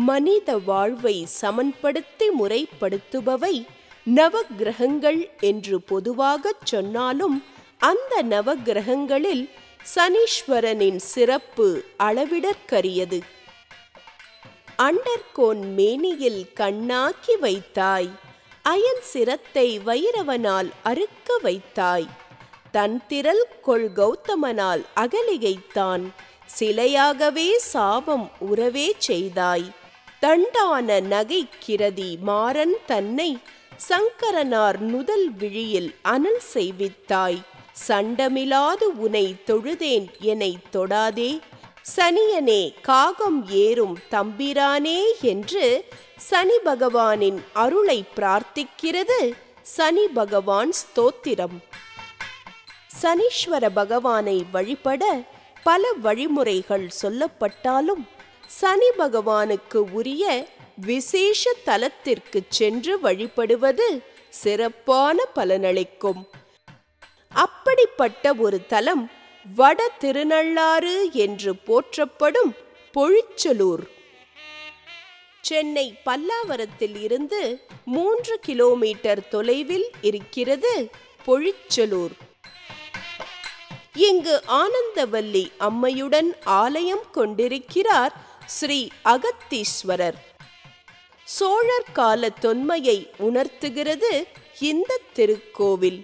மனித வாழ்வை சமன்படுத்தி முறைப்படுத்துபவை நவக்கிரகங்கள் என்று பொதுவாகச் சொன்னாலும் அந்த நவக்கிரகங்களில் சனீஸ்வரனின் சிறப்பு அளவிடற்கரியது அண்டர்கோன் மேனியில் கண்ணாக்கி வைத்தாய் அயன் சிரத்தை வைரவனால் அறுக்க வைத்தாய் தன் திரள் கொள் கௌதமனால் அகலிகைத்தான் சிலையாகவே சாபம் உறவே செய்தாய் தண்டான நகை கிரதி மாறன் தன்னை சங்கரனார் நுதல் விழியில் அனல் செய்வித்தாய் சண்டமிலாது உனை தொழுதேன் எனை தொடாதே சனியனே காகம் ஏறும் தம்பிரானே என்று சனி பகவானின் அருளை பிரார்த்திக்கிறது சனி பகவான் ஸ்தோத்திரம் சனீஸ்வர பகவானை வழிபட பல வழிமுறைகள் சொல்லப்பட்டாலும் சனி பகவானுக்கு உரிய விசேஷ தலத்திற்கு சென்று வழிபடுவது சிறப்பான பலனளிக்கும் அப்படிப்பட்ட ஒரு தலம் வட திருநள்ளாறு என்று போற்றப்படும் பொழிச்சலூர் சென்னை பல்லாவரத்தில் இருந்து மூன்று கிலோமீட்டர் தொலைவில் இருக்கிறது பொழிச்சலூர் இங்கு ஆனந்தவல்லி அம்மையுடன் ஆலயம் கொண்டிருக்கிறார் ஸ்ரீ அகத்தீஸ்வரர் சோழர் கால தொன்மையை உணர்த்துகிறது இந்த திருக்கோவில்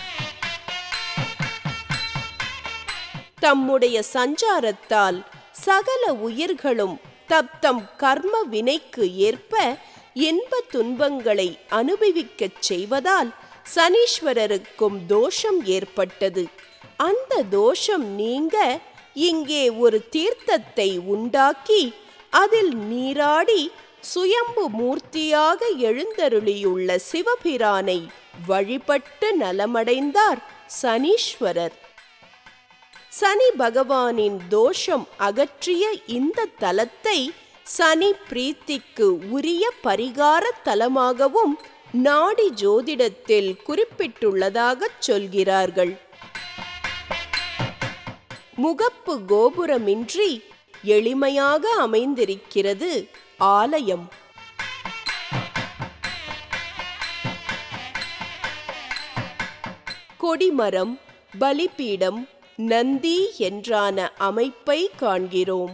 தம்முடைய சஞ்சாரத்தால் சகல உயிர்களும் தத்தம் கர்ம வினைக்கு ஏற்ப இன்ப துன்பங்களை அனுபவிக்கச் செய்வதால் சனீஸ்வரருக்கும் தோஷம் ஏற்பட்டது அந்த தோஷம் நீங்க இங்கே ஒரு தீர்த்தத்தை உண்டாக்கி அதில் நீராடி சுயம்பு மூர்த்தியாக எழுந்தருளியுள்ள சிவபிரானை வழிபட்டு நலமடைந்தார் சனீஸ்வரர் சனி பகவானின் தோஷம் அகற்றிய இந்த தலத்தை சனி பிரீத்திக்கு உரிய பரிகார தலமாகவும் நாடி ஜோதிடத்தில் குறிப்பிட்டுள்ளதாகச் சொல்கிறார்கள் முகப்பு கோபுரமின்றி எளிமையாக அமைந்திருக்கிறது ஆலயம் கொடிமரம் பலிபீடம் நந்தி என்றான அமைப்பை காண்கிறோம்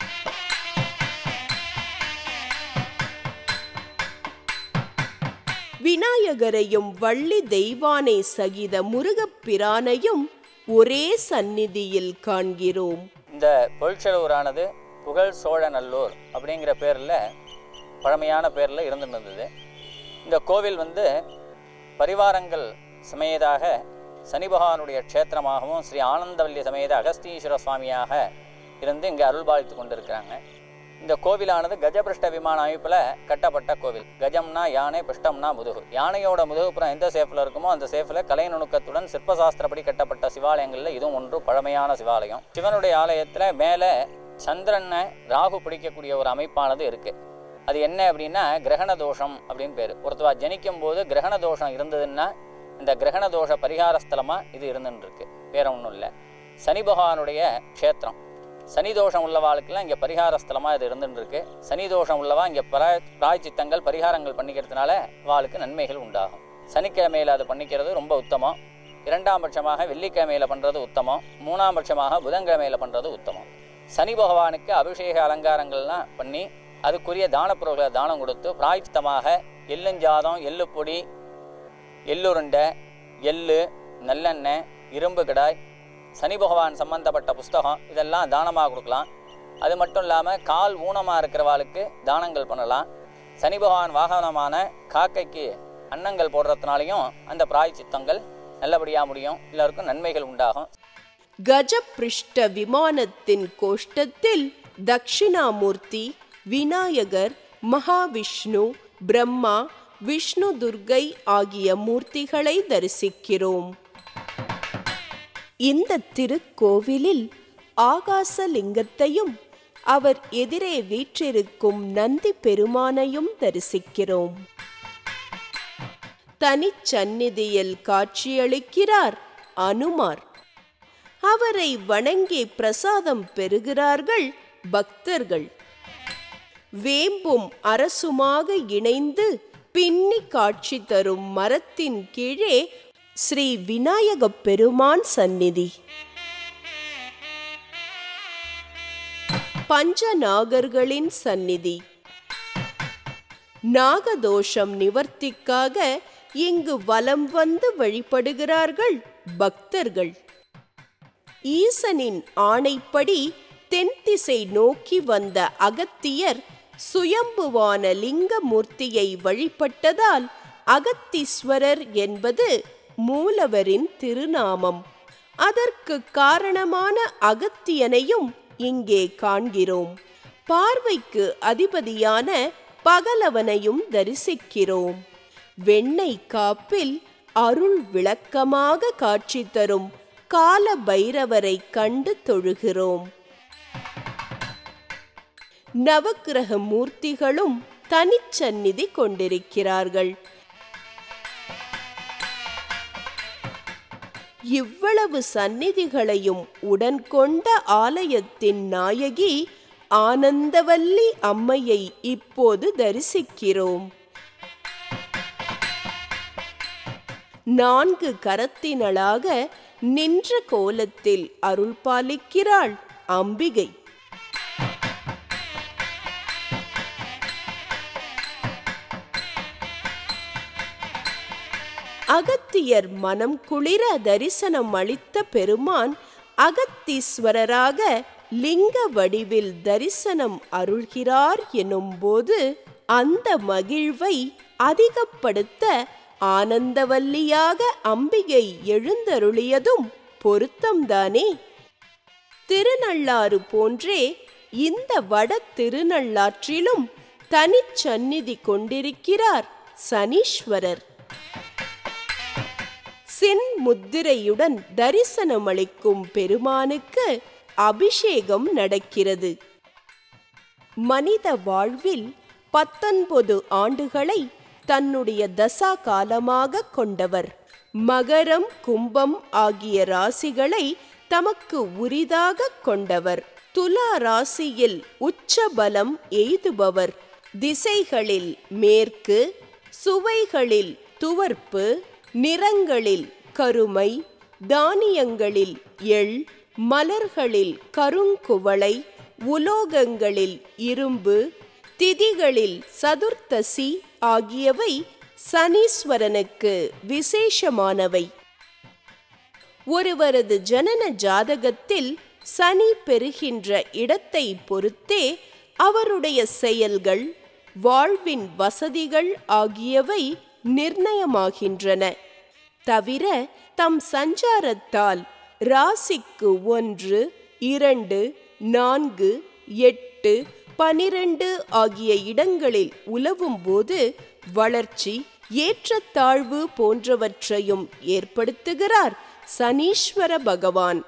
விநாயகரையும் வள்ளி தெய்வானை சகித முருகப்பிரானையும் ஒரே சந்நிதியில் காண்கிறோம் இந்த பொழிச்சலூரானது புகழ் சோழநல்லூர் அப்படிங்கிற பேரில் பழமையான பேரில் இருந்துட்டு இருந்தது இந்த கோவில் வந்து பரிவாரங்கள் சமேதாக சனி பகவானுடைய க்ஷேத்திரமாகவும் ஸ்ரீ ஆனந்தவல்லி சமேத அகஸ்தீஸ்வர சுவாமியாக இருந்து இங்கே அருள்பாலித்து கொண்டிருக்கிறாங்க இந்த கோவிலானது கஜபிருஷ்ட விமான அமைப்பில் கட்டப்பட்ட கோவில் கஜம்னா யானை பிருஷ்டம்னா முதுகு யானையோட முதுகுப்புறம் எந்த சேஃபில் இருக்குமோ அந்த சேஃபில் கலை நுணுக்கத்துடன் சிற்பசாஸ்திரப்படி கட்டப்பட்ட சிவாலயங்களில் இதுவும் ஒன்று பழமையான சிவாலயம் சிவனுடைய ஆலயத்தில் மேலே சந்திரனை ராகு பிடிக்கக்கூடிய ஒரு அமைப்பானது இருக்குது அது என்ன அப்படின்னா கிரகண தோஷம் அப்படின்னு பேர் ஒருத்தவா ஜனிக்கும் போது கிரகண தோஷம் இருந்ததுன்னா இந்த கிரகண தோஷ பரிகார ஸ்தலமாக இது இருந்துன்னு இருக்கு வேற ஒன்றும் இல்லை சனி பகவானுடைய க்ஷேத்திரம் சனி தோஷம் உள்ளவாளுக்கெல்லாம் இங்கே பரிகார ஸ்தலமாக இது இருந்துட்டு இருக்கு சனி தோஷம் உள்ளவா இங்கே பரா பிராய்ச்சித்தங்கள் பரிகாரங்கள் பண்ணிக்கிறதுனால வாளுக்கு நன்மைகள் உண்டாகும் சனிக்கிழமையில் அது பண்ணிக்கிறது ரொம்ப உத்தமம் இரண்டாம் பட்சமாக வெள்ளிக்கிழமையில் பண்ணுறது உத்தமம் மூணாம் பட்சமாக புதன்கிழமையில் பண்ணுறது உத்தமம் சனி பகவானுக்கு அபிஷேக அலங்காரங்கள்லாம் பண்ணி அதுக்குரிய தான பொருள்களை தானம் கொடுத்து பிராய்ச்சித்தமாக எள்ளுஞ்சாதம் எள்ளு பொடி எள்ளுருண்டை எள்ளு நல்லெண்ணெய் இரும்பு கடாய் சனி பகவான் சம்பந்தப்பட்ட புஸ்தகம் இதெல்லாம் தானமாக கொடுக்கலாம் அது மட்டும் இல்லாமல் கால் ஊனமாக இருக்கிறவாளுக்கு தானங்கள் பண்ணலாம் சனி பகவான் வாகனமான காக்கைக்கு அன்னங்கள் போடுறதுனாலையும் அந்த பிராய் சித்தங்கள் நல்லபடியாக முடியும் எல்லாருக்கும் நன்மைகள் உண்டாகும் கஜபிருஷ்ட விமானத்தின் கோஷ்டத்தில் தட்சிணாமூர்த்தி விநாயகர் மகாவிஷ்ணு பிரம்மா விஷ்ணு துர்கை ஆகிய மூர்த்திகளை தரிசிக்கிறோம் இந்த திருக்கோவிலில் ஆகாசலிங்கத்தையும் அவர் எதிரே வீற்றிருக்கும் நந்தி பெருமானையும் தரிசிக்கிறோம் தனிச்சந்நிதியில் காட்சியளிக்கிறார் அனுமார் அவரை வணங்கி பிரசாதம் பெறுகிறார்கள் பக்தர்கள் வேம்பும் அரசுமாக இணைந்து பின்னி காட்சி தரும் மரத்தின் கீழே ஸ்ரீ விநாயகப் பெருமான் சந்நிதி பஞ்சநாகர்களின் சந்நிதி நாகதோஷம் நிவர்த்திக்காக இங்கு வலம் வந்து வழிபடுகிறார்கள் பக்தர்கள் ஈசனின் ஆணைப்படி தென்திசை நோக்கி வந்த அகத்தியர் சுயம்புவான லிங்கமூர்த்தியை வழிபட்டதால் அகத்தீஸ்வரர் என்பது மூலவரின் திருநாமம் அதற்கு காரணமான அகத்தியனையும் இங்கே காண்கிறோம் பார்வைக்கு அதிபதியான பகலவனையும் தரிசிக்கிறோம் வெண்ணெய் காப்பில் அருள் விளக்கமாக காட்சி தரும் கால பைரவரை கண்டு தொழுகிறோம் நவக்கிரக மூர்த்திகளும் தனிச்சந்நிதி கொண்டிருக்கிறார்கள் இவ்வளவு சந்நிதிகளையும் உடன் கொண்ட ஆலயத்தின் நாயகி ஆனந்தவல்லி அம்மையை இப்போது தரிசிக்கிறோம் நான்கு கரத்தினளாக நின்ற கோலத்தில் அருள் பாலிக்கிறாள் அம்பிகை அகத்தியர் மனம் குளிர தரிசனம் அளித்த பெருமான் அகத்தீஸ்வரராக லிங்க வடிவில் தரிசனம் அருள்கிறார் எனும்போது அந்த மகிழ்வை அதிகப்படுத்த ஆனந்தவல்லியாக அம்பிகை எழுந்தருளியதும் பொருத்தம்தானே திருநள்ளாறு போன்றே இந்த வட திருநள்ளாற்றிலும் தனிச்சந்நிதி கொண்டிருக்கிறார் சனீஸ்வரர் சின் முத்திரையுடன் தரிசனமளிக்கும் பெருமானுக்கு அபிஷேகம் நடக்கிறது மனித வாழ்வில் பத்தொன்பது ஆண்டுகளை தன்னுடைய தசா காலமாக கொண்டவர் மகரம் கும்பம் ஆகிய ராசிகளை தமக்கு உரிதாக கொண்டவர் துலா ராசியில் உச்ச பலம் எய்துபவர் திசைகளில் மேற்கு சுவைகளில் துவர்ப்பு நிறங்களில் கருமை தானியங்களில் எள் மலர்களில் கருங்குவளை உலோகங்களில் இரும்பு திதிகளில் சதுர்த்தசி ஆகியவை சனீஸ்வரனுக்கு விசேஷமானவை ஒருவரது ஜனன ஜாதகத்தில் சனி பெறுகின்ற இடத்தை பொறுத்தே அவருடைய செயல்கள் வாழ்வின் வசதிகள் ஆகியவை நிர்ணயமாகின்றன தவிர தம் சஞ்சாரத்தால் ராசிக்கு ஒன்று இரண்டு நான்கு எட்டு பனிரெண்டு ஆகிய இடங்களில் உலவும் போது வளர்ச்சி ஏற்றத்தாழ்வு போன்றவற்றையும் ஏற்படுத்துகிறார் சனீஸ்வர பகவான்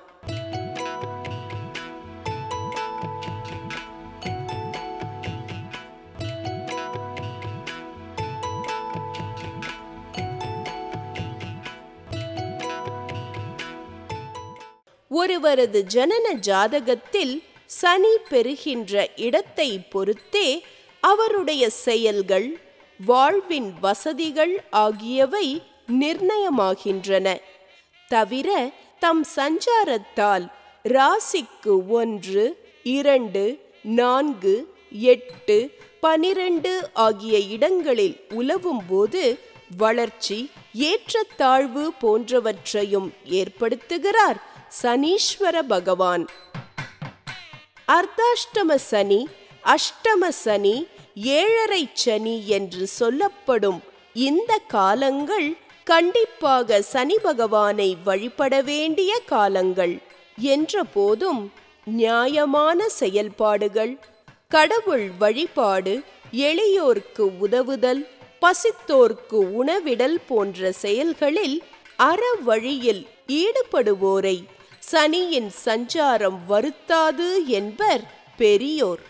ஒருவரது ஜனன ஜாதகத்தில் சனி பெறுகின்ற இடத்தை பொறுத்தே அவருடைய செயல்கள் வாழ்வின் வசதிகள் ஆகியவை நிர்ணயமாகின்றன தவிர தம் சஞ்சாரத்தால் ராசிக்கு ஒன்று இரண்டு நான்கு எட்டு பனிரெண்டு ஆகிய இடங்களில் உலவும் போது வளர்ச்சி ஏற்றத்தாழ்வு போன்றவற்றையும் ஏற்படுத்துகிறார் சனீஸ்வர பகவான் அர்த்தாஷ்டம சனி அஷ்டம சனி ஏழரை சனி என்று சொல்லப்படும் இந்த காலங்கள் கண்டிப்பாக சனி பகவானை வழிபட வேண்டிய காலங்கள் என்ற போதும் நியாயமான செயல்பாடுகள் கடவுள் வழிபாடு எளியோர்க்கு உதவுதல் பசித்தோர்க்கு உணவிடல் போன்ற செயல்களில் அற வழியில் ஈடுபடுவோரை சனியின் சஞ்சாரம் வருத்தாது என்பர் பெரியோர்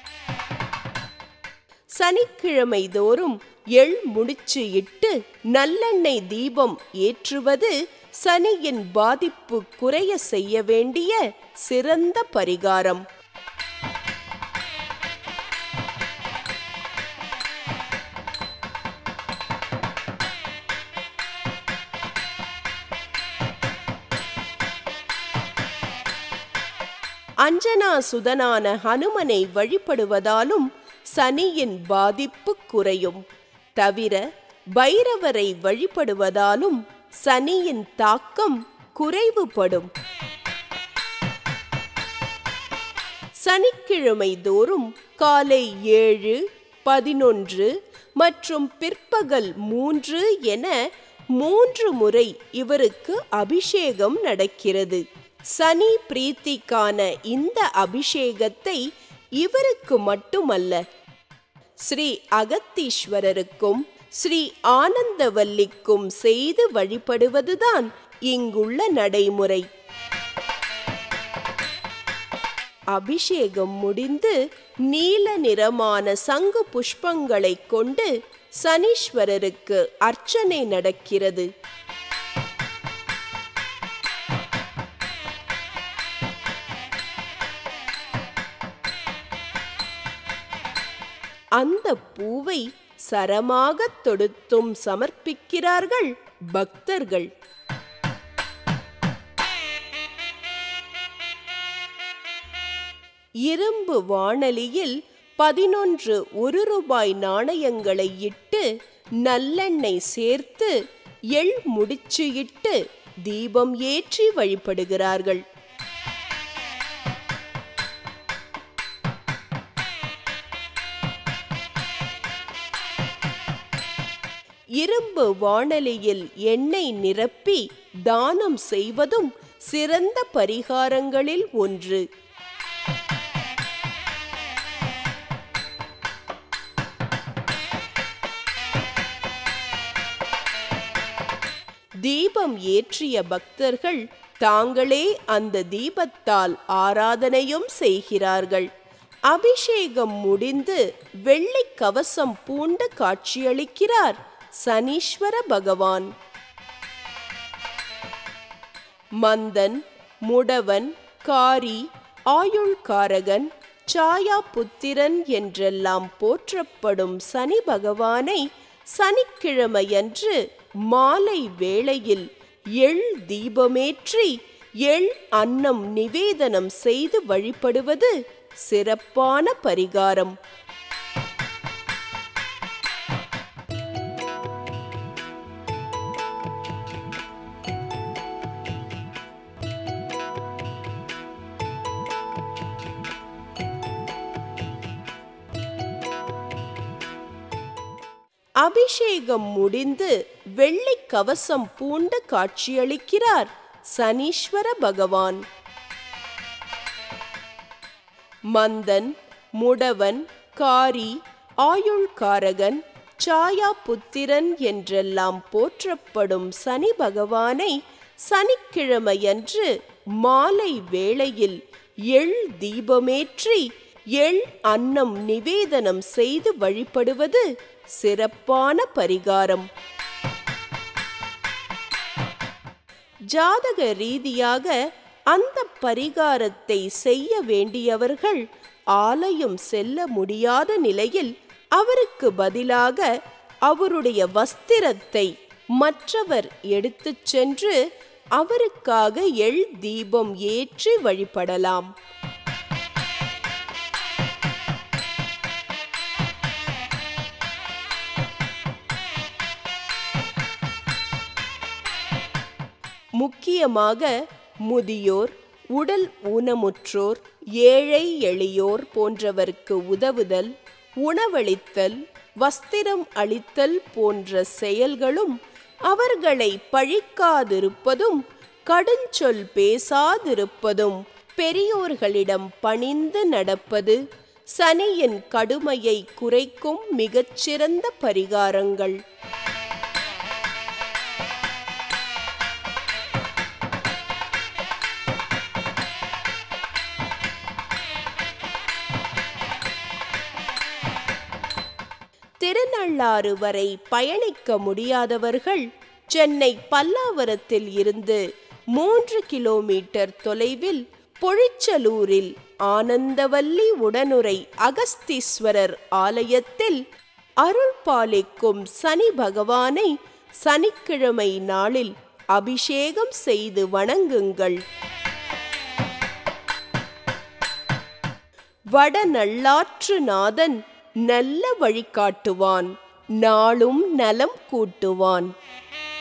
சனிக்கிழமை தோறும் எள் முடிச்சு இட்டு நல்லெண்ணெய் தீபம் ஏற்றுவது சனியின் பாதிப்பு குறைய செய்ய வேண்டிய சிறந்த பரிகாரம் அஞ்சனா சுதனான ஹனுமனை வழிபடுவதாலும் சனியின் பாதிப்பு குறையும் தவிர பைரவரை வழிபடுவதாலும் சனியின் தாக்கம் குறைவுபடும் சனிக்கிழமை தோறும் காலை ஏழு பதினொன்று மற்றும் பிற்பகல் மூன்று என மூன்று முறை இவருக்கு அபிஷேகம் நடக்கிறது சனி பிரீத்திக்கான இந்த அபிஷேகத்தை இவருக்கு மட்டுமல்ல ஸ்ரீ அகத்தீஸ்வரருக்கும் ஸ்ரீ ஆனந்தவல்லிக்கும் செய்து வழிபடுவதுதான் இங்குள்ள நடைமுறை அபிஷேகம் முடிந்து நீல நிறமான சங்கு புஷ்பங்களைக் கொண்டு சனீஸ்வரருக்கு அர்ச்சனை நடக்கிறது அந்த பூவை சரமாகத் தொடுத்தும் சமர்ப்பிக்கிறார்கள் பக்தர்கள் இரும்பு வாணலியில் பதினொன்று ஒரு ரூபாய் நாணயங்களை இட்டு நல்லெண்ணெய் சேர்த்து எள் முடிச்சு இட்டு தீபம் ஏற்றி வழிபடுகிறார்கள் இரும்பு வாணலியில் எண்ணெய் நிரப்பி தானம் செய்வதும் சிறந்த பரிகாரங்களில் ஒன்று தீபம் ஏற்றிய பக்தர்கள் தாங்களே அந்த தீபத்தால் ஆராதனையும் செய்கிறார்கள் அபிஷேகம் முடிந்து வெள்ளி கவசம் பூண்டு காட்சியளிக்கிறார் சனீஸ்வர பகவான் மந்தன் முடவன் காரி ஆயுள்காரகன் சாயா புத்திரன் என்றெல்லாம் போற்றப்படும் சனி பகவானை சனிக்கிழமையன்று மாலை வேளையில் எள் தீபமேற்றி எள் அன்னம் நிவேதனம் செய்து வழிபடுவது சிறப்பான பரிகாரம் அபிஷேகம் முடிந்து வெள்ளி கவசம் பூண்டு காட்சியளிக்கிறார் சனீஸ்வர பகவான் மந்தன் முடவன் காரி ஆயுள்காரகன் சாயா புத்திரன் என்றெல்லாம் போற்றப்படும் சனி பகவானை சனிக்கிழமையன்று மாலை வேளையில் எள் தீபமேற்றி எள் அன்னம் நிவேதனம் செய்து வழிபடுவது சிறப்பான பரிகாரம் ஜாதக ரீதியாக அந்த பரிகாரத்தை செய்ய வேண்டியவர்கள் ஆலயம் செல்ல முடியாத நிலையில் அவருக்கு பதிலாக அவருடைய வஸ்திரத்தை மற்றவர் எடுத்துச் சென்று அவருக்காக எள் தீபம் ஏற்றி வழிபடலாம் முக்கியமாக முதியோர் உடல் ஊனமுற்றோர் ஏழை எளியோர் போன்றவர்க்கு உதவுதல் உணவளித்தல் வஸ்திரம் அளித்தல் போன்ற செயல்களும் அவர்களை பழிக்காதிருப்பதும் கடுஞ்சொல் பேசாதிருப்பதும் பெரியோர்களிடம் பணிந்து நடப்பது சனியின் கடுமையை குறைக்கும் மிகச்சிறந்த பரிகாரங்கள் திருநள்ளாறு வரை பயணிக்க முடியாதவர்கள் சென்னை பல்லாவரத்தில் இருந்து மூன்று கிலோமீட்டர் தொலைவில் பொழிச்சலூரில் ஆனந்தவல்லி உடனுரை அகஸ்தீஸ்வரர் ஆலயத்தில் அருள் பாலிக்கும் சனி பகவானை சனிக்கிழமை நாளில் அபிஷேகம் செய்து வணங்குங்கள் வடநள்ளாற்று நாதன் நல்ல வழிகாட்டுவான் நாளும் நலம் கூட்டுவான்